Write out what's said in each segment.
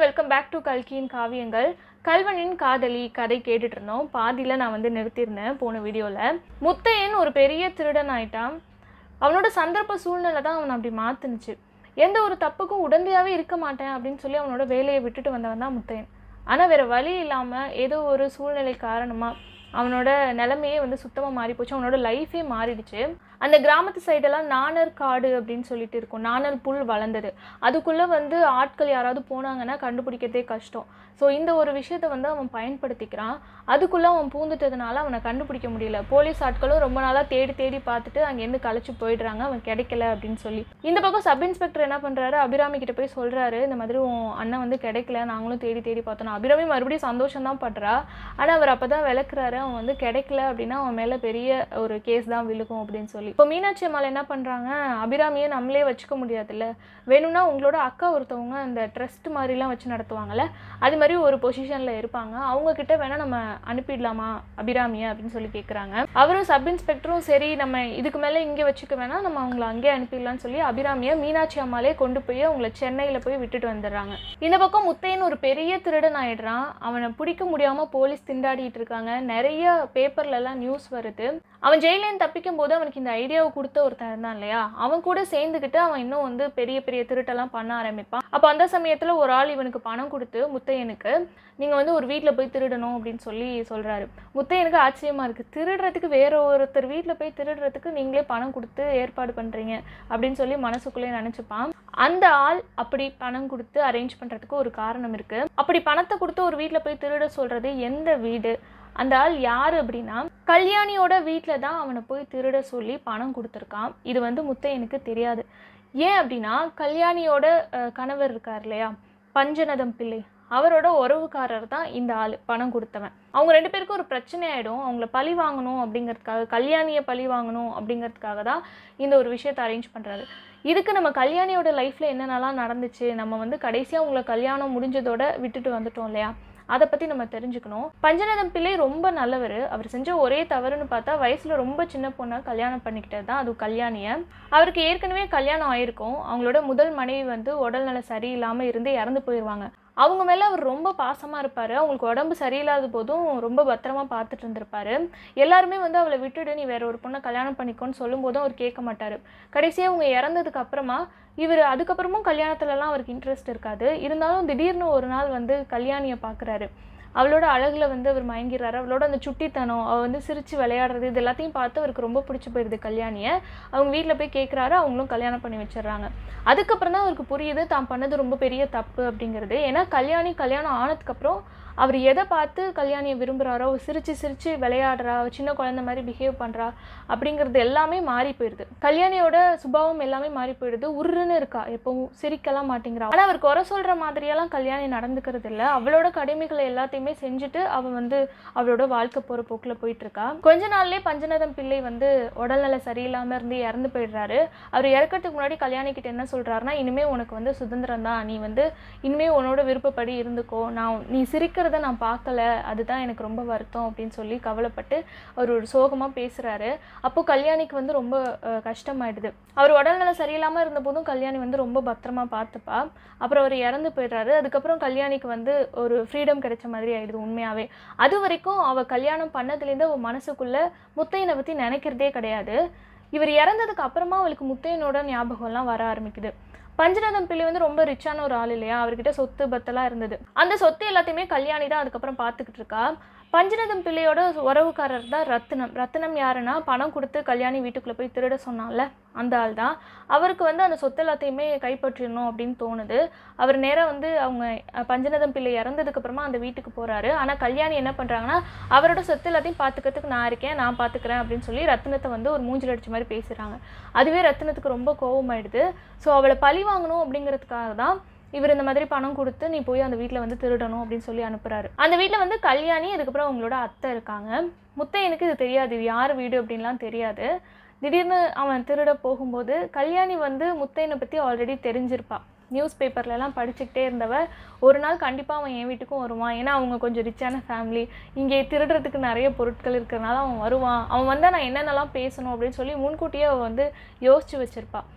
welcome back to கல்கியின் காவியங்கள் கல்வனின் காதலி கதை கேட்டுட்டு இருந்தோம் பாதியில் நான் வந்து நிறுத்தியிருந்தேன் போன வீடியோவில் முத்தையன் ஒரு பெரிய திருடன் ஆயிட்டான் அவனோட சந்தர்ப்ப சூழ்நிலை தான் அவனை அப்படி மாத்துனுச்சு எந்த ஒரு தப்புக்கும் உடந்தையாகவே இருக்க மாட்டேன் அப்படின்னு சொல்லி அவனோட வேலையை விட்டுட்டு வந்தவன் தான் முத்தையன் ஆனால் வேறு வழி இல்லாமல் ஏதோ ஒரு சூழ்நிலை காரணமாக அவனோட நிலைமையே வந்து சுத்தமாக மாறி போச்சு அவனோட லைஃபே மாறிடுச்சு அந்த கிராமத்து சைடெல்லாம் நாணர் காடு அப்படின்னு சொல்லிட்டு இருக்கும் நாணல் புல் வளர்ந்தது அதுக்குள்ளே வந்து ஆட்கள் யாராவது போனாங்கன்னா கண்டுபிடிக்கிறதே கஷ்டம் ஸோ இந்த ஒரு விஷயத்தை வந்து அவன் பயன்படுத்திக்கிறான் அதுக்குள்ளே அவன் பூந்துட்டதுனால அவனை கண்டுபிடிக்க முடியல போலீஸ் ஆட்களும் ரொம்ப நாளாக தேடி தேடி பார்த்துட்டு அங்கேருந்து களைச்சு போயிடுறாங்க அவன் கிடைக்கல அப்படின்னு சொல்லி இந்த பக்கம் சப் இன்ஸ்பெக்டர் என்ன பண்ணுறாரு அபிராமி கிட்ட போய் சொல்கிறாரு இந்த மாதிரி உன் அண்ணன் வந்து கிடைக்கல நாங்களும் தேடி தேடி பார்த்தோம் அபிராமி மறுபடியும் சந்தோஷம் தான் படுறா ஆனால் அவர் அப்போ தான் விளக்குறாரு அவன் வந்து கிடைக்கல அப்படின்னா அவன் மேலே பெரிய ஒரு கேஸ் தான் விழுகும் அப்படின்னு சொல்லி இப்போ மீனாட்சி அம்மாள் என்ன பண்ணுறாங்க அபிராமியை நம்மளே வச்சுக்க முடியாதுல்ல வேணும்னா உங்களோட அக்கா ஒருத்தவங்க அந்த ட்ரஸ்ட் மாதிரிலாம் வச்சு நடத்துவாங்கல்ல அது மாதிரி ஒரு பொசிஷனில் இருப்பாங்க அவங்க கிட்ட வேணால் நம்ம அனுப்பிடலாமா அபிராமியை அப்படின்னு சொல்லி கேட்குறாங்க அவரும் சப் இன்ஸ்பெக்டரும் சரி நம்ம இதுக்கு மேலே இங்கே வச்சுக்க வேணாம் நம்ம அவங்கள அங்கேயே அனுப்பிடலாம்னு சொல்லி அபிராமியை மீனாட்சி அம்மாலே கொண்டு போய் அவங்கள சென்னையில் போய் விட்டுட்டு வந்துடுறாங்க இந்த பக்கம் முத்தையன் ஒரு பெரிய திருடன் ஆயிடுறான் அவனை பிடிக்க முடியாமல் போலீஸ் திண்டாடிட்டு இருக்காங்க நிறைய பேப்பர்லலாம் நியூஸ் வருது அவன் ஜெயிலேருந்து தப்பிக்கும் போது அவனுக்கு இந்த ஐடியாவை கொடுத்த ஒருத்தன் இருந்தான் இல்லையா அவன் கூட சேர்ந்துக்கிட்டு அவன் இன்னும் வந்து பெரிய பெரிய திருட்டெல்லாம் பண்ண ஆரம்பிப்பான் அப்போ அந்த சமயத்தில் ஒரு ஆள் இவனுக்கு பணம் கொடுத்து முத்தையனுக்கு நீங்கள் வந்து ஒரு வீட்டில் போய் திருடணும் அப்படின்னு சொல்லி சொல்கிறாரு முத்தையனுக்கு ஆச்சரியமாக இருக்குது திருடுறதுக்கு வேற ஒருத்தர் வீட்டில் போய் திருடுறதுக்கு நீங்களே பணம் கொடுத்து ஏற்பாடு பண்ணுறீங்க அப்படின்னு சொல்லி மனசுக்குள்ளே நினச்சிப்பான் அந்த ஆள் அப்படி பணம் கொடுத்து அரேஞ்ச் பண்ணுறதுக்கு ஒரு காரணம் இருக்குது அப்படி பணத்தை கொடுத்து ஒரு வீட்டில் போய் திருட சொல்கிறது எந்த வீடு அந்த ஆள் யார் அப்படின்னா கல்யாணியோட வீட்டில் தான் அவனை போய் திருட சொல்லி பணம் கொடுத்துருக்கான் இது வந்து முத்தையனுக்கு தெரியாது ஏன் அப்படின்னா கல்யாணியோட அஹ், கணவர் இருக்கார் இல்லையா பஞ்சநதம் பிள்ளை அவரோட உறவுக்காரர் தான் இந்த ஆள் பணம் கொடுத்தவன் அவங்க ரெண்டு பேருக்கும் ஒரு பிரச்சனை ஆகிடும் அவங்கள பழி வாங்கணும் அப்படிங்கிறதுக்காக கல்யாணியை பழி வாங்கணும் அப்படிங்கிறதுக்காக தான் இந்த ஒரு விஷயத்தை அரேஞ்ச் பண்ணுறாரு இதுக்கு நம்ம கல்யாணியோட லைஃப்பில் என்னென்னலாம் நடந்துச்சு நம்ம வந்து கடைசியாக உங்களை கல்யாணம் முடிஞ்சதோட விட்டுட்டு வந்துட்டோம் இல்லையா அதை பற்றி நம்ம தெரிஞ்சுக்கணும் பஞ்சநதம் பிள்ளை ரொம்ப நல்லவர் அவர் செஞ்ச ஒரே தவறுன்னு பார்த்தா வயசில் ரொம்ப சின்ன பொண்ணை கல்யாணம் பண்ணிக்கிட்டது தான் அது கல்யாணியை அவருக்கு ஏற்கனவே கல்யாணம் ஆயிருக்கும் அவங்களோட முதல் மனைவி வந்து உடல்நல சரியில்லாமல் இருந்து இறந்து போயிடுவாங்க அவங்க மேலே அவர் ரொம்ப பாசமாக இருப்பார் அவங்களுக்கு உடம்பு சரியில்லாத போதும் ரொம்ப பத்திரமா பார்த்துட்டு இருந்திருப்பாரு எல்லாருமே வந்து அவளை விட்டுடு நீ வேற ஒரு பொண்ணை கல்யாணம் பண்ணிக்கோன்னு சொல்லும்போதும் அவர் கேட்க மாட்டார் கடைசியாக அவங்க இறந்ததுக்கு அப்புறமா இவர் அதுக்கப்புறமும் கல்யாணத்துலலாம் அவருக்கு இன்ட்ரெஸ்ட் இருக்காது இருந்தாலும் திடீர்னு ஒரு நாள் வந்து கல்யாணியை பார்க்குறாரு அவளோட அழகில் வந்து அவர் மயங்கிடுறாரு அவளோட அந்த சுட்டித்தனம் அவள் வந்து சிரித்து விளையாடுறது இது எல்லாத்தையும் பார்த்து அவருக்கு ரொம்ப பிடிச்சி போயிடுது கல்யாணியை அவங்க வீட்டில் போய் கேட்குறாரு அவங்களும் கல்யாணம் பண்ணி வச்சிடுறாங்க அதுக்கப்புறம் தான் அவருக்கு புரியுது தான் பண்ணது ரொம்ப பெரிய தப்பு அப்படிங்கிறது ஏன்னா கல்யாணி கல்யாணம் ஆனதுக்கப்புறம் அவர் எதை பார்த்து கல்யாணியை விரும்புகிறாரோ அவ சிரித்து சிரித்து விளையாடுறா அவ சின்ன குழந்தை மாதிரி பிஹேவ் பண்ணுறா அப்படிங்கிறது எல்லாமே மாறி போயிடுது கல்யாணியோட சுபாவம் எல்லாமே மாறி போயிடுது உருன்னு இருக்கா எப்பவும் சிரிக்கலாம் மாட்டேங்கிறா ஆனால் அவர் குறை சொல்கிற மாதிரியெல்லாம் கல்யாணி நடந்துக்கிறது இல்லை அவளோட கடமைகளை எல்லாத்தையுமே செஞ்சுட்டு அவள் வந்து அவளோட வாழ்க்கை போகிற போக்கில் போயிட்டு இருக்கா கொஞ்ச நாள்லயே பஞ்சநதம் பிள்ளை வந்து உடல்நல சரியில்லாமல் இருந்து இறந்து போயிடுறாரு அவர் இறக்கிறதுக்கு முன்னாடி கல்யாணி கிட்ட என்ன சொல்கிறாருன்னா இனிமே உனக்கு வந்து சுதந்திரம் தான் நீ வந்து இனிமே உன்னோட விருப்பப்படி இருந்துக்கோ நான் நீ சிரிக்கிறத நான் பார்க்கல அதுதான் எனக்கு ரொம்ப வருத்தம் அப்படின்னு சொல்லி கவலைப்பட்டு அவர் ஒரு சோகமாக பேசுகிறாரு அப்போ கல்யாணிக்கு வந்து ரொம்ப அஹ், கஷ்டமாயிடுது அவர் உடல்நலம் சரியில்லாமல் இருந்தபோதும் கல்யாணி வந்து ரொம்ப பத்திரமா பார்த்துப்பா அப்புறம் அவர் இறந்து போயிடுறாரு அதுக்கப்புறம் கல்யாணிக்கு வந்து ஒரு ஃப்ரீடம் கிடைச்ச மாதிரி ஆயிடுது உண்மையாகவே அது வரைக்கும் அவள் கல்யாணம் பண்ணதுலேருந்து அவள் மனசுக்குள்ள முத்தையனை பற்றி நினைக்கிறதே கிடையாது இவர் இறந்ததுக்கு அப்புறமா அவளுக்கு முத்தையனோட ஞாபகம்லாம் வர ஆரம்பிக்குது பஞ்சநதம் பிள்ளை வந்து ரொம்ப ரிச்சான ஒரு ஆள் இல்லையா அவர்கிட்ட சொத்து பத்தெல்லாம் இருந்தது அந்த சொத்து எல்லாத்தையுமே கல்யாணி தான் அதுக்கப்புறம் பார்த்துக்கிட்டு இருக்கா பஞ்சநதம் பிள்ளையோட உறவுக்காரர் தான் ரத்தினம் ரத்தினம் யாருன்னா பணம் கொடுத்து கல்யாணி வீட்டுக்குள்ளே போய் திருட சொன்னான்ல அந்த ஆள் தான் அவருக்கு வந்து அந்த சொத்து எல்லாத்தையுமே கைப்பற்றிடணும் அப்படின்னு தோணுது அவர் நேராக வந்து அவங்க அஹ், பஞ்சநதம் பிள்ளை இறந்ததுக்கு அப்புறமா அந்த வீட்டுக்கு போகிறாரு ஆனால் கல்யாணி என்ன பண்ணுறாங்கன்னா அவரோட சொத்து எல்லாத்தையும் பார்த்துக்கிறதுக்கு நான் இருக்கேன் நான் பார்த்துக்கிறேன் அப்படின்னு சொல்லி ரத்தினத்தை வந்து ஒரு மூஞ்சில் அடிச்ச மாதிரி பேசுகிறாங்க அதுவே ரத்தினத்துக்கு ரொம்ப கோவமாயிடுது ஸோ அவளை பழி வாங்கணும் அப்படிங்கிறதுக்காக தான் இவர் இந்த மாதிரி பணம் கொடுத்து நீ போய் அந்த வீட்டில் வந்து திருடணும் அப்படின்னு சொல்லி அனுப்புறாரு அந்த வீட்டில் வந்து கல்யாணி அதுக்கப்புறம் அவங்களோட அத்தை இருக்காங்க முத்தையனுக்கு இது தெரியாது இது யார் வீடு அப்படின்லாம் தெரியாது திடீர்னு அவன் திருட போகும்போது கல்யாணி வந்து முத்தையனை பற்றி ஆல்ரெடி தெரிஞ்சிருப்பா நியூஸ் பேப்பர்லலாம் படிச்சுக்கிட்டே இருந்தவ ஒரு நாள் கண்டிப்பாக அவன் என் வீட்டுக்கும் வருவான் ஏன்னா அவங்க கொஞ்சம் ரிச்சான ஃபேமிலி இங்கே திருடுறதுக்கு நிறைய பொருட்கள் இருக்கிறனால அவன் வருவான் அவன் வந்தால் நான் என்னென்னலாம் பேசணும் அப்படின்னு சொல்லி முன்கூட்டியே அவள் வந்து யோசிச்சு வச்சிருப்பா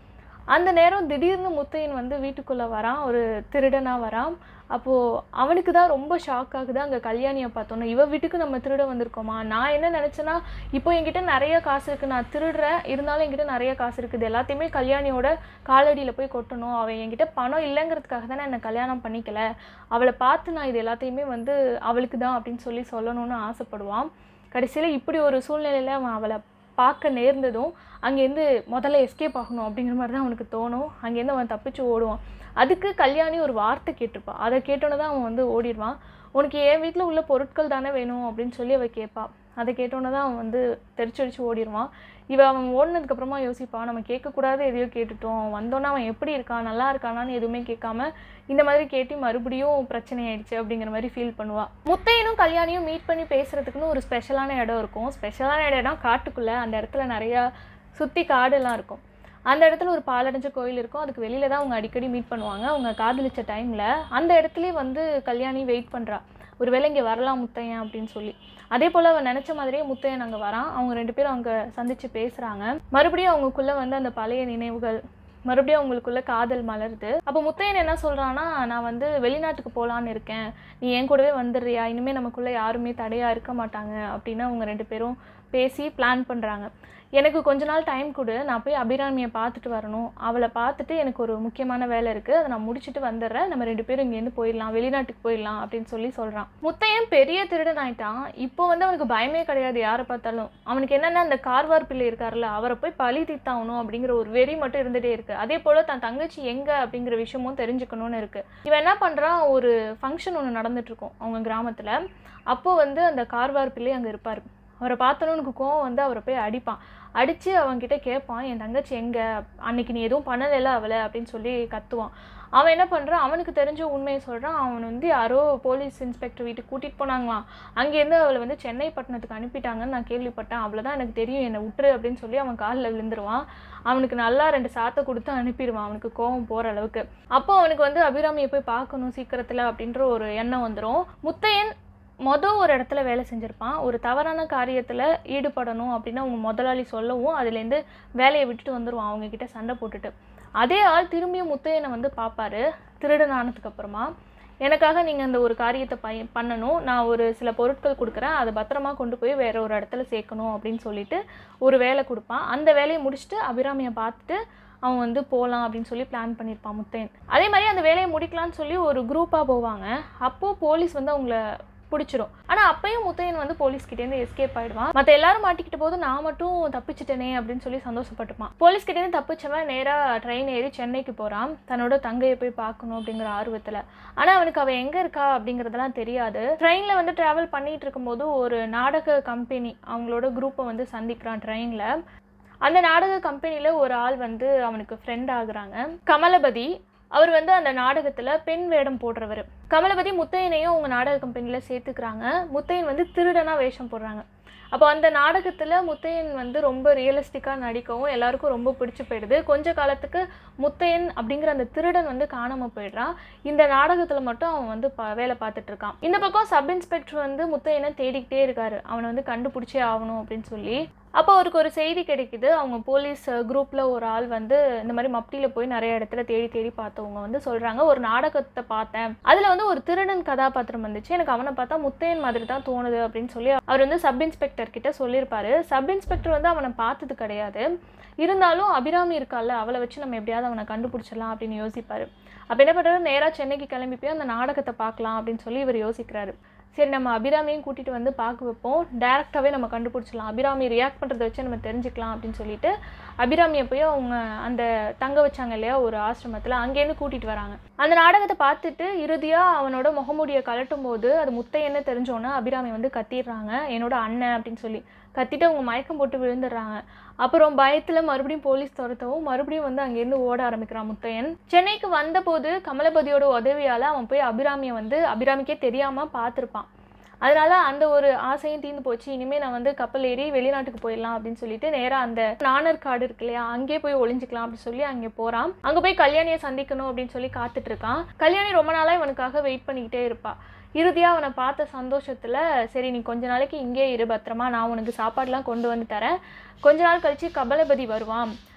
அந்த நேரம் திடீர்னு முத்தையன் வந்து வீட்டுக்குள்ளே வரான் ஒரு திருடனாக வரான் அப்போது அவனுக்கு தான் ரொம்ப ஷாக் ஆகுது அங்கே கல்யாணியை பார்த்தோன்னே இவ வீட்டுக்கு நம்ம திருட வந்திருக்கோமா நான் என்ன நினச்சேன்னா இப்போ என்கிட்ட நிறைய காசு இருக்குது நான் திருடுறேன் இருந்தாலும் என்கிட்ட நிறைய காசு இருக்குது எல்லாத்தையுமே கல்யாணியோட காலடியில் போய் கொட்டணும் அவன் என்கிட்ட பணம் இல்லைங்கிறதுக்காக தானே என்னை கல்யாணம் பண்ணிக்கல அவளை பார்த்து நான் இது எல்லாத்தையுமே வந்து அவளுக்கு தான் அப்படின்னு சொல்லி சொல்லணும்னு ஆசைப்படுவான் கடைசியில் இப்படி ஒரு சூழ்நிலையில் அவன் அவளை பார்க்க நேர்ந்ததும் அங்கேருந்து முதல்ல எஸ்கேப் ஆகணும் அப்படிங்கிற மாதிரி தான் அவனுக்கு தோணும் அங்கேருந்து அவன் தப்பிச்சு ஓடுவான் அதுக்கு கல்யாணி ஒரு வார்த்தை கேட்டிருப்பா அதை கேட்டோன்னே தான் அவன் வந்து ஓடிடுவான் உனக்கு என் வீட்டில் உள்ள பொருட்கள் தானே வேணும் அப்படின்னு சொல்லி அவள் கேட்பா அதை கேட்டோன்னே தான் அவன் வந்து தெரிச்சடிச்சு ஓடிடுவான் இவ அவன் ஓடினதுக்கப்புறமா யோசிப்பான் நம்ம கேட்கக்கூடாது எதையோ கேட்டுட்டோம் வந்தோன்னே அவன் எப்படி இருக்கான் நல்லா இருக்கானான்னு எதுவுமே கேட்காம இந்த மாதிரி கேட்டு மறுபடியும் பிரச்சனை ஆயிடுச்சு அப்படிங்கிற மாதிரி ஃபீல் பண்ணுவா முத்தையனும் கல்யாணியும் மீட் பண்ணி பேசுறதுக்குன்னு ஒரு ஸ்பெஷலான இடம் இருக்கும் ஸ்பெஷலான இடம்னா காட்டுக்குள்ளே அந்த இடத்துல நிறையா சுற்றி காடெல்லாம் இருக்கும் அந்த இடத்துல ஒரு பாலடைஞ்ச கோயில் இருக்கும் அதுக்கு வெளியில தான் அவங்க அடிக்கடி மீட் பண்ணுவாங்க அவங்க காதலிச்ச டைமில் அந்த இடத்துலயே வந்து கல்யாணி வெயிட் பண்ணுறா ஒருவேளை இங்கே வரலாம் முத்தையன் அப்படின்னு சொல்லி அதே போல் அவன் நினச்ச மாதிரியே முத்தையன் அங்கே வரான் அவங்க ரெண்டு பேரும் அங்கே சந்திச்சு பேசுகிறாங்க மறுபடியும் அவங்களுக்குள்ளே வந்து அந்த பழைய நினைவுகள் மறுபடியும் அவங்களுக்குள்ள காதல் மலருது அப்போ முத்தையன் என்ன சொல்கிறான்னா நான் வந்து வெளிநாட்டுக்கு போகலான்னு இருக்கேன் நீ என் கூடவே வந்துடுறியா இனிமேல் நமக்குள்ளே யாருமே தடையாக இருக்க மாட்டாங்க அப்படின்னு அவங்க ரெண்டு பேரும் பேசி பிளான் பண்ணுறாங்க எனக்கு கொஞ்ச நாள் டைம் கொடு நான் போய் அபிராமியை பார்த்துட்டு வரணும் அவளை பார்த்துட்டு எனக்கு ஒரு முக்கியமான வேலை இருக்குது அதை நான் முடிச்சுட்டு வந்துடுறேன் நம்ம ரெண்டு பேரும் இங்கேருந்து போயிடலாம் வெளிநாட்டுக்கு போயிடலாம் அப்படின்னு சொல்லி சொல்கிறான் முத்தையன் பெரிய திருடன் ஆயிட்டான் இப்போ வந்து அவனுக்கு பயமே கிடையாது யாரை பார்த்தாலும் அவனுக்கு என்னென்ன அந்த கார்வார் பிள்ளை இருக்கார்ல அவரை போய் பழி தீத்தாகணும் அப்படிங்கிற ஒரு வெறி மட்டும் இருந்துகிட்டே இருக்குது அதே போல் தன் தங்கச்சி எங்கே அப்படிங்கிற விஷயமும் தெரிஞ்சுக்கணும்னு இருக்குது இவன் என்ன பண்ணுறான் ஒரு ஃபங்க்ஷன் ஒன்று நடந்துட்டுருக்கும் அவங்க கிராமத்தில் அப்போ வந்து அந்த கார்வார் பிள்ளை அங்கே இருப்பார் அவரை பார்த்தோன்னு எனக்கு கோவம் வந்து அவரை போய் அடிப்பான் அடித்து அவன்கிட்ட கேட்பான் என் தங்கச்சி எங்கே அன்னைக்கு நீ எதுவும் பண்ணலைல அவளை அப்படின்னு சொல்லி கத்துவான் அவன் என்ன பண்ணுறான் அவனுக்கு தெரிஞ்ச உண்மையை சொல்கிறான் அவன் வந்து யாரோ போலீஸ் இன்ஸ்பெக்டர் வீட்டுக்கு கூட்டிகிட்டு போனாங்களாம் அங்கேருந்து அவளை வந்து சென்னை பட்டணத்துக்கு அனுப்பிட்டாங்கன்னு நான் கேள்விப்பட்டேன் அவ்வளோதான் எனக்கு தெரியும் என்னை விட்டுரு அப்படின்னு சொல்லி அவன் காலில் விழுந்துருவான் அவனுக்கு நல்லா ரெண்டு சாத்தை கொடுத்து அனுப்பிடுவான் அவனுக்கு கோவம் போகிற அளவுக்கு அப்போ அவனுக்கு வந்து அபிராமியை போய் பார்க்கணும் சீக்கிரத்தில் அப்படின்ற ஒரு எண்ணம் வந்துடும் முத்தையன் மொதல் ஒரு இடத்துல வேலை செஞ்சுருப்பான் ஒரு தவறான காரியத்தில் ஈடுபடணும் அப்படின்னு அவங்க முதலாளி சொல்லவும் அதுலேருந்து வேலையை விட்டுட்டு வந்துடுவான் அவங்க கிட்ட சண்டை போட்டுட்டு அதே ஆள் திரும்பியும் முத்தையனை வந்து பார்ப்பாரு திருடன் ஆனதுக்கப்புறமா எனக்காக நீங்கள் அந்த ஒரு காரியத்தை பய பண்ணணும் நான் ஒரு சில பொருட்கள் கொடுக்குறேன் அதை பத்திரமா கொண்டு போய் வேற ஒரு இடத்துல சேர்க்கணும் அப்படின்னு சொல்லிட்டு ஒரு வேலை கொடுப்பான் அந்த வேலையை முடிச்சுட்டு அபிராமியை பார்த்துட்டு அவன் வந்து போகலாம் அப்படின்னு சொல்லி பிளான் பண்ணியிருப்பான் முத்தையன் அதே மாதிரி அந்த வேலையை முடிக்கலாம்னு சொல்லி ஒரு குரூப்பாக போவாங்க அப்போது போலீஸ் வந்து அவங்கள பிடிச்சிரும் ஆனால் அப்பயும் முத்தையன் வந்து போலீஸ்கிட்டேருந்து எஸ்கேப் ஆயிடுவான் மற்ற எல்லாரும் மாட்டிக்கிட்ட போது நான் மட்டும் தப்பிச்சிட்டேனே அப்படின்னு சொல்லி சந்தோஷப்பட்டுப்பான் போலீஸ்கிட்டேருந்து தப்பிச்சவன் நேராக ட்ரெயின் ஏறி சென்னைக்கு போகிறான் தன்னோட தங்கையை போய் பார்க்கணும் அப்படிங்கிற ஆர்வத்தில் ஆனால் அவனுக்கு அவள் எங்கே இருக்கா அப்படிங்கிறதெல்லாம் தெரியாது ட்ரெயினில் வந்து ட்ராவல் பண்ணிட்டு இருக்கும்போது ஒரு நாடக கம்பெனி அவங்களோட குரூப்பை வந்து சந்திக்கிறான் ட்ரெயினில் அந்த நாடக கம்பெனியில் ஒரு ஆள் வந்து அவனுக்கு ஃப்ரெண்ட் ஆகுறாங்க கமலபதி அவர் வந்து அந்த நாடகத்தில் பெண் வேடம் போடுறவர் கமலபதி முத்தையனையும் அவங்க நாடக கம்பெனியில் சேர்த்துக்கிறாங்க முத்தையன் வந்து திருடனாக வேஷம் போடுறாங்க அப்போ அந்த நாடகத்தில் முத்தையன் வந்து ரொம்ப ரியலிஸ்டிக்காக நடிக்கவும் எல்லாருக்கும் ரொம்ப பிடிச்சி போயிடுது கொஞ்ச காலத்துக்கு முத்தையன் அப்படிங்கிற அந்த திருடன் வந்து காணாமல் போயிடுறான் இந்த நாடகத்தில் மட்டும் அவன் வந்து ப வேலை பார்த்துட்டு இருக்கான் இந்த பக்கம் சப் இன்ஸ்பெக்டர் வந்து முத்தையனை தேடிக்கிட்டே இருக்காரு அவனை வந்து கண்டுபிடிச்சே ஆகணும் அப்படின்னு சொல்லி அப்போ அவருக்கு ஒரு செய்தி கிடைக்குது அவங்க போலீஸ் குரூப்பில் ஒரு ஆள் வந்து இந்த மாதிரி மப்டியில் போய் நிறைய இடத்துல தேடி தேடி பார்த்தவங்க வந்து சொல்கிறாங்க ஒரு நாடகத்தை பார்த்தேன் அதில் வந்து ஒரு திருடன் கதாபாத்திரம் வந்துச்சு எனக்கு அவனை பார்த்தா முத்தையன் மாதிரி தான் தோணுது அப்படின்னு சொல்லி அவர் வந்து சப் இன்ஸ்பெக்டர் கிட்ட சொல்லியிருப்பாரு சப் இன்ஸ்பெக்டர் வந்து அவனை பார்த்தது கிடையாது இருந்தாலும் அபிராமி இருக்கால்ல அவளை வச்சு நம்ம எப்படியாவது அவனை கண்டுபிடிச்சிடலாம் அப்படின்னு யோசிப்பார் அப்போ என்ன பண்ணுறாரு நேராக சென்னைக்கு கிளம்பி போய் அந்த நாடகத்தை பார்க்கலாம் அப்படின்னு சொல்லி இவர் யோசிக்கிறாரு சரி நம்ம அபிராமியும் கூட்டிகிட்டு வந்து பார்க்க வைப்போம் டேரெக்டாகவே நம்ம கண்டுபிடிச்சிடலாம் அபிராமி ரியாக்ட் பண்ணுறத வச்சு நம்ம தெரிஞ்சுக்கலாம் அப்படின்னு சொல்லிட்டு அபிராமியை போய் அவங்க அந்த தங்க வச்சாங்க இல்லையா ஒரு ஆசிரமத்தில் அங்கேருந்து கூட்டிகிட்டு வராங்க அந்த நாடகத்தை பார்த்துட்டு இறுதியாக அவனோட முகமூடியை கலட்டும் போது அது முத்தையன்னு தெரிஞ்சோன்னே அபிராமி வந்து கத்திடுறாங்க என்னோட அண்ணன் அப்படின்னு சொல்லி கத்திட்டு அவங்க மயக்கம் போட்டு விழுந்துடுறாங்க அப்புறம் பயத்தில் மறுபடியும் போலீஸ் துரத்தவும் மறுபடியும் வந்து அங்கேருந்து ஓட ஆரம்பிக்கிறான் முத்தையன் சென்னைக்கு வந்தபோது கமலபதியோட உதவியால் அவன் போய் அபிராமியை வந்து அபிராமிக்கே தெரியாமல் பார்த்துருப்பான் அதனால அந்த ஒரு ஆசையும் தீர்ந்து போச்சு இனிமேல் நான் வந்து கப்பல் ஏறி வெளிநாட்டுக்கு போயிடலாம் அப்படின்னு சொல்லிட்டு நேராக அந்த நாணர் காடு இருக்கு இல்லையா அங்கே போய் ஒளிஞ்சிக்கலாம் அப்படின்னு சொல்லி அங்கே போகிறான் அங்கே போய் கல்யாணியை சந்திக்கணும் அப்படின்னு சொல்லி காத்துட்டு இருக்கான் கல்யாணி ரொம்ப நாளாக இவனுக்காக வெயிட் பண்ணிக்கிட்டே இருப்பா இறுதியாக அவனை பார்த்த சந்தோஷத்தில் சரி நீ கொஞ்ச நாளைக்கு இங்கே இரு பத்திரமா நான் உனக்கு சாப்பாடுலாம் கொண்டு வந்து தரேன் கொஞ்ச நாள் கழித்து கபலபதி வருவான்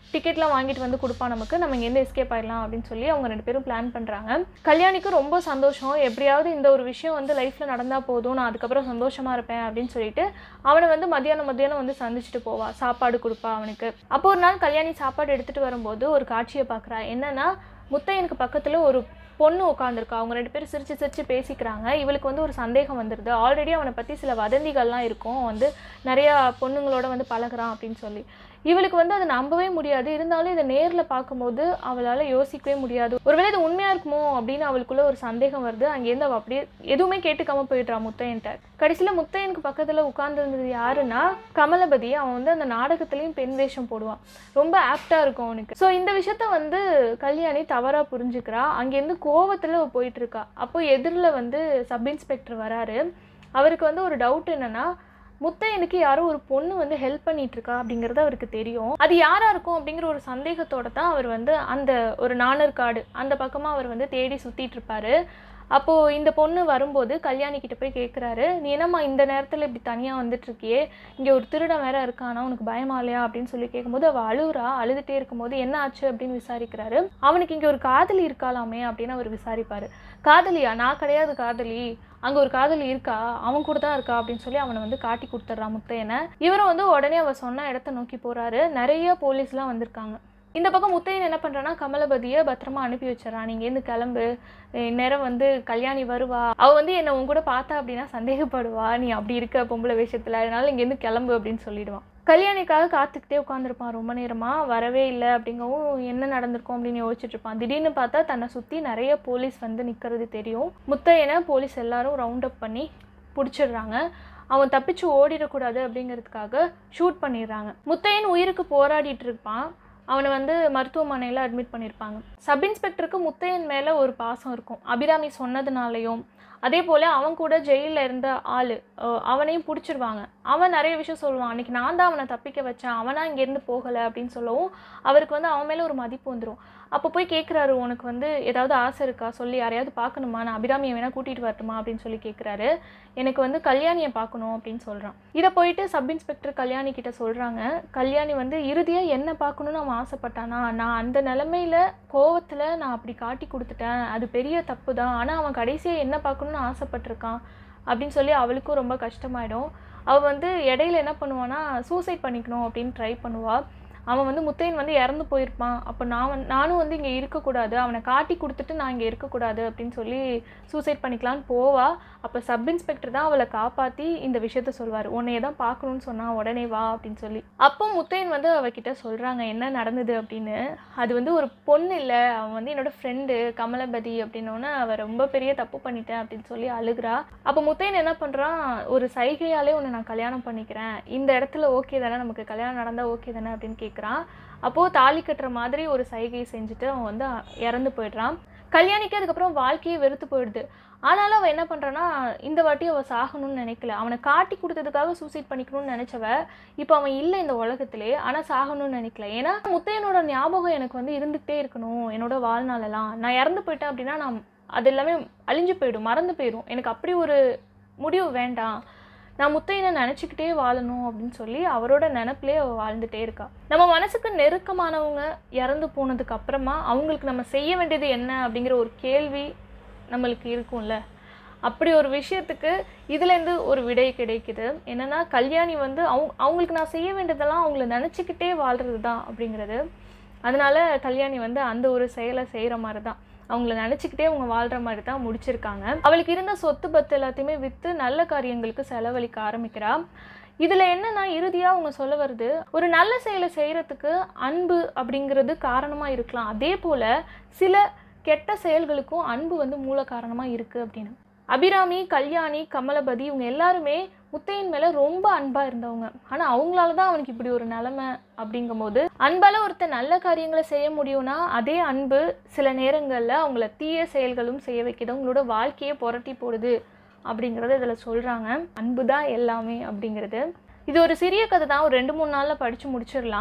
டிக்கெட்லாம் வாங்கிட்டு வந்து கொடுப்பான் நமக்கு நம்ம இங்கேருந்து எஸ்கேப் ஆயிடலாம் அப்படின்னு சொல்லி அவங்க ரெண்டு பேரும் பிளான் பண்ணுறாங்க கல்யாணிக்கு ரொம்ப சந்தோஷம் எப்படியாவது இந்த ஒரு விஷயம் வந்து லைஃப்பில் நடந்தால் போதும் நான் அதுக்கப்புறம் சந்தோஷமாக இருப்பேன் அப்படின்னு சொல்லிட்டு அவனை வந்து மத்தியானம் மத்தியானம் வந்து சந்திச்சுட்டு போவா சாப்பாடு கொடுப்பா அவனுக்கு அப்போ ஒரு நாள் கல்யாணி சாப்பாடு எடுத்துகிட்டு வரும்போது ஒரு காட்சியை பார்க்குறா என்னன்னா முத்தையனுக்கு பக்கத்தில் ஒரு பொண்ணு உட்காந்துருக்கா அவங்க ரெண்டு பேரும் சிரிச்சு சிரிச்சு பேசிக்கிறாங்க இவளுக்கு வந்து ஒரு சந்தேகம் வந்துடுது ஆல்ரெடி அவனை பற்றி சில வதந்திகள்லாம் இருக்கும் அவன் வந்து நிறையா பொண்ணுங்களோட வந்து பழகுறான் அப்படின்னு சொல்லி இவளுக்கு வந்து அதை நம்பவே முடியாது இருந்தாலும் இதை நேரில் பார்க்கும்போது அவளால் யோசிக்கவே முடியாது ஒருவேளை இது உண்மையாக இருக்குமோ அப்படின்னு அவளுக்குள்ள ஒரு சந்தேகம் வருது அங்கேருந்து அவள் அப்படியே எதுவுமே கேட்டுக்காம போயிடுறா முத்தையன்ட்ட கடைசியில் முத்தையனுக்கு பக்கத்தில் உட்கார்ந்துருந்தது யாருன்னா கமலபதி அவன் வந்து அந்த நாடகத்துலேயும் பெண் வேஷம் போடுவான் ரொம்ப ஆப்டாக இருக்கும் அவனுக்கு ஸோ இந்த விஷயத்த வந்து கல்யாணி தவறாக புரிஞ்சுக்கிறா அங்கேருந்து கோவத்தில் போயிட்டு இருக்கா அப்போ எதிரில் வந்து சப் இன்ஸ்பெக்டர் வராரு அவருக்கு வந்து ஒரு டவுட் என்னன்னா முத்தையனுக்கு யாரோ ஒரு பொண்ணு வந்து ஹெல்ப் பண்ணிட்டு இருக்கா அப்படிங்கிறது அவருக்கு தெரியும் அது யாரா இருக்கும் அப்படிங்கிற ஒரு சந்தேகத்தோட தான் அவர் வந்து அந்த ஒரு நாணர்காடு அந்த பக்கமாக அவர் வந்து தேடி சுத்திட்டு இருப்பாரு அப்போது இந்த பொண்ணு வரும்போது கல்யாணி கிட்ட போய் கேட்குறாரு நீ என்னம்மா இந்த நேரத்தில் இப்படி தனியாக வந்துட்டு இருக்கியே இங்கே ஒரு திருடன் வேற இருக்கானா உனக்கு பயமா இல்லையா அப்படின்னு சொல்லி கேட்கும்போது அவள் அழுகுறா அழுதுகிட்டே இருக்கும்போது என்ன ஆச்சு அப்படின்னு விசாரிக்கிறாரு அவனுக்கு இங்கே ஒரு காதலி இருக்காளாமே அப்படின்னு அவர் விசாரிப்பாரு காதலியா நான் கிடையாது காதலி அங்கே ஒரு காதலி இருக்கா அவன் கூட தான் இருக்கா அப்படின்னு சொல்லி அவனை வந்து காட்டி கொடுத்துட்றான் முத்தையனை இவரும் வந்து உடனே அவ சொன்ன இடத்த நோக்கி போறாரு நிறைய போலீஸ்லாம் வந்திருக்காங்க இந்த பக்கம் முத்தையன் என்ன பண்ணுறான்னா கமலபதியை பத்திரமா அனுப்பி வச்சிடறான் நீங்கள் இருந்து கிளம்பு இந்நேரம் வந்து கல்யாணி வருவா அவள் வந்து என்னை உன் கூட பார்த்தா அப்படின்னா சந்தேகப்படுவா நீ அப்படி இருக்க பொம்பளை வேஷத்தில் அதனால இங்கேருந்து கிளம்பு அப்படின்னு சொல்லிடுவான் கல்யாணிக்காக காத்துக்கிட்டே உட்காந்துருப்பான் ரொம்ப நேரமாக வரவே இல்லை அப்படிங்கவும் என்ன நடந்திருக்கும் அப்படின்னு யோசிச்சுட்டு இருப்பான் திடீர்னு பார்த்தா தன்னை சுற்றி நிறைய போலீஸ் வந்து நிற்கிறது தெரியும் முத்தையனை போலீஸ் எல்லாரும் ரவுண்ட் அப் பண்ணி பிடிச்சிடுறாங்க அவன் தப்பிச்சு ஓடிடக்கூடாது அப்படிங்கிறதுக்காக ஷூட் பண்ணிடுறாங்க முத்தையன் உயிருக்கு போராடிட்டு இருப்பான் அவனை வந்து மருத்துவமனையில் அட்மிட் பண்ணியிருப்பாங்க சப் இன்ஸ்பெக்டருக்கு முத்தையன் மேலே ஒரு பாசம் இருக்கும் அபிராமி சொன்னதுனாலையும் அதே போல் அவன் கூட ஜெயிலில் இருந்த ஆள் அவனையும் பிடிச்சிருவாங்க அவன் நிறைய விஷயம் சொல்லுவான் அன்றைக்கி நான் தான் அவனை தப்பிக்க வச்சேன் அவனா இங்கேருந்து போகலை அப்படின்னு சொல்லவும் அவருக்கு வந்து அவன் மேலே ஒரு மதிப்பு வந்துடும் அப்போ போய் கேட்குறாரு உனக்கு வந்து ஏதாவது ஆசை இருக்கா சொல்லி யாரையாவது பார்க்கணுமா நான் அபிராமியை வேணால் கூட்டிகிட்டு வரட்டுமா அப்படின்னு சொல்லி கேட்குறாரு எனக்கு வந்து கல்யாணியை பார்க்கணும் அப்படின்னு சொல்கிறான் இதை போயிட்டு சப் இன்ஸ்பெக்டர் கல்யாணி கிட்ட சொல்கிறாங்க கல்யாணி வந்து இறுதியாக என்ன பார்க்கணுன்னு அவன் ஆசைப்பட்டானா நான் அந்த நிலமையில கோவத்தில் நான் அப்படி காட்டி கொடுத்துட்டேன் அது பெரிய தப்பு தான் ஆனால் அவன் கடைசியாக என்ன பார்க்கணுன்னு ஆசைப்பட்டிருக்கான் அப்படின்னு சொல்லி அவளுக்கும் ரொம்ப கஷ்டமாயிடும் அவள் வந்து இடையில என்ன பண்ணுவான்னா சூசைட் பண்ணிக்கணும் அப்படின்னு ட்ரை பண்ணுவாள் அவன் வந்து முத்தையன் வந்து இறந்து போயிருப்பான் அப்போ நான் வந்து நானும் வந்து இங்கே இருக்கக்கூடாது அவனை காட்டி கொடுத்துட்டு நான் இங்கே இருக்கக்கூடாது அப்படின்னு சொல்லி சூசைட் பண்ணிக்கலான்னு போவா அப்போ சப் இன்ஸ்பெக்டர் தான் அவளை காப்பாற்றி இந்த விஷயத்த சொல்வார் உன்னைய தான் பார்க்கணுன்னு சொன்னா உடனே வா அப்படின்னு சொல்லி அப்போ முத்தையன் வந்து அவகிட்ட சொல்கிறாங்க என்ன நடந்தது அப்படின்னு அது வந்து ஒரு பொண்ணு இல்லை அவன் வந்து என்னோட ஃப்ரெண்டு கமலபதி அப்படின்னோடனே அவள் ரொம்ப பெரிய தப்பு பண்ணிட்டேன் அப்படின்னு சொல்லி அழுகிறா அப்போ முத்தையன் என்ன பண்ணுறான் ஒரு சைகையாலே உன்னை நான் கல்யாணம் பண்ணிக்கிறேன் இந்த இடத்துல ஓகே தானே நமக்கு கல்யாணம் நடந்தால் ஓகே தானே அப்படின்னு கேட்குறான் அப்போது தாலி கட்டுற மாதிரி ஒரு சைகை செஞ்சுட்டு அவன் வந்து இறந்து போயிடுறான் கல்யாணிக்கு அதுக்கப்புறம் வாழ்க்கையே வெறுத்து போயிடுது ஆனாலும் அவள் என்ன பண்ணுறான்னா இந்த வாட்டி அவள் சாகணும்னு நினைக்கல அவனை காட்டி கொடுத்ததுக்காக சூசைட் பண்ணிக்கணும்னு நினச்சவ இப்போ அவன் இல்லை இந்த உலகத்திலே ஆனால் சாகணும்னு நினைக்கல ஏன்னா முத்தையனோட ஞாபகம் எனக்கு வந்து இருந்துகிட்டே இருக்கணும் என்னோட வாழ்நாளெல்லாம் நான் இறந்து போயிட்டேன் அப்படின்னா நான் அது எல்லாமே அழிஞ்சு போயிடும் மறந்து போயிடும் எனக்கு அப்படி ஒரு முடிவு வேண்டாம் நான் முத்தையனை நினச்சிக்கிட்டே வாழணும் அப்படின்னு சொல்லி அவரோட நினப்பிலே அவள் வாழ்ந்துட்டே இருக்கா நம்ம மனசுக்கு நெருக்கமானவங்க இறந்து போனதுக்கு அப்புறமா அவங்களுக்கு நம்ம செய்ய வேண்டியது என்ன அப்படிங்கிற ஒரு கேள்வி நம்மளுக்கு இருக்கும்ல அப்படி ஒரு விஷயத்துக்கு இதுலேருந்து ஒரு விடை கிடைக்குது என்னென்னா கல்யாணி வந்து அவங்க அவங்களுக்கு நான் செய்ய வேண்டியதெல்லாம் அவங்கள நினச்சிக்கிட்டே வாழ்கிறது தான் அப்படிங்கிறது அதனால கல்யாணி வந்து அந்த ஒரு செயலை செய்கிற மாதிரி தான் அவங்கள நினச்சிக்கிட்டே அவங்க வாழ்கிற மாதிரி தான் முடிச்சிருக்காங்க அவளுக்கு இருந்த சொத்து பத்து எல்லாத்தையுமே விற்று நல்ல காரியங்களுக்கு செலவழிக்க ஆரம்பிக்கிறா இதில் என்னன்னா இறுதியாக அவங்க சொல்ல வருது ஒரு நல்ல செயலை செய்கிறதுக்கு அன்பு அப்படிங்கிறது காரணமாக இருக்கலாம் அதே போல் சில கெட்ட செயல்களுக்கும் அன்பு வந்து மூல காரணமாக இருக்குது அப்படின்னு அபிராமி கல்யாணி கமலபதி இவங்க எல்லாருமே முத்தையன் மேலே ரொம்ப அன்பாக இருந்தவங்க ஆனால் அவங்களால தான் அவனுக்கு இப்படி ஒரு நிலமை அப்படிங்கும்போது அன்பால் ஒருத்தர் நல்ல காரியங்களை செய்ய முடியும்னா அதே அன்பு சில நேரங்களில் அவங்கள தீய செயல்களும் செய்ய வைக்கிது அவங்களோட வாழ்க்கையை புரட்டி போடுது அப்படிங்கிறத இதில் சொல்கிறாங்க அன்பு தான் எல்லாமே அப்படிங்கிறது இது ஒரு சிறிய கதை தான் ஒரு ரெண்டு மூணு நாளில் படித்து முடிச்சிடலாம்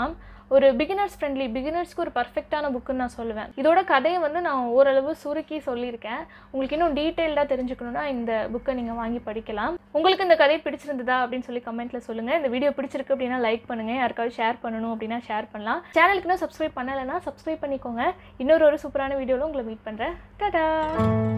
ஒரு பிகினர்ஸ் ஃப்ரெண்ட்லி பிகினர்ஸ்க்கு ஒரு பர்ஃபெக்டான புக்குன்னு நான் சொல்லுவேன் இதோட கதையை வந்து நான் ஓரளவு சுருக்கி சொல்லியிருக்கேன் உங்களுக்கு இன்னும் டீட்டெயில்டாக தெரிஞ்சுக்கணுன்னா இந்த புக்கை நீங்கள் வாங்கி படிக்கலாம் உங்களுக்கு இந்த கதை பிடிச்சிருந்ததா அப்படின்னு சொல்லி கமெண்ட்டில் சொல்லுங்கள் இந்த வீடியோ பிடிச்சிருக்கு அப்படின்னா லைக் பண்ணுங்கள் யாருக்காவது ஷேர் பண்ணணும் அப்படின்னா ஷேர் பண்ணலாம் சேனலுக்குன்னா சப்ஸ்கிரைப் பண்ணலைன்னா சப்ஸ்கிரைப் பண்ணிக்கோங்க இன்னொரு ஒரு சூப்பரான வீடியோவில் உங்களை மீட் பண்ணுறேன் டாடா